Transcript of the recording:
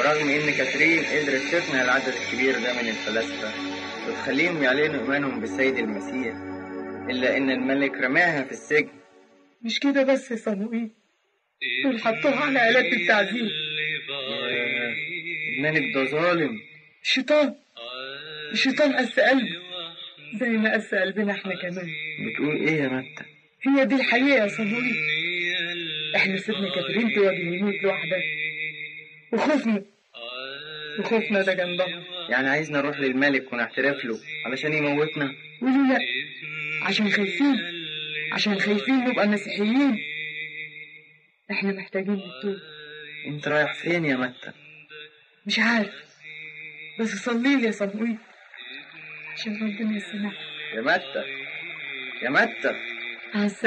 برغم إن كاترين قدرت تقنع العدد الكبير ده من الفلاسفة وتخليهم يعلنوا إيمانهم بالسيد المسيح إلا إن الملك رماها في السجن مش كده بس يا صموئيل دول حطوها على آلات التعذيب ياه، الملك ده ظالم الشيطان الشيطان قس قلبه زي ما قس قلبنا احنا كمان بتقول إيه يا متى؟ هي دي الحقيقة يا صموئيل احنا سيبنا كاترين تواجه الموت لوحدها وخوفنا وخوفنا ده جنبها يعني عايزنا نروح للملك ونعترف له علشان يموتنا قولوا لا عشان خايفين عشان خايفين نبقى مسيحيين احنا محتاجين نتوب أنت رايح فين يا متى؟ مش عارف بس صلي لي يا صموئيل عشان ربنا يسمعك يا متى يا متى مع السلامة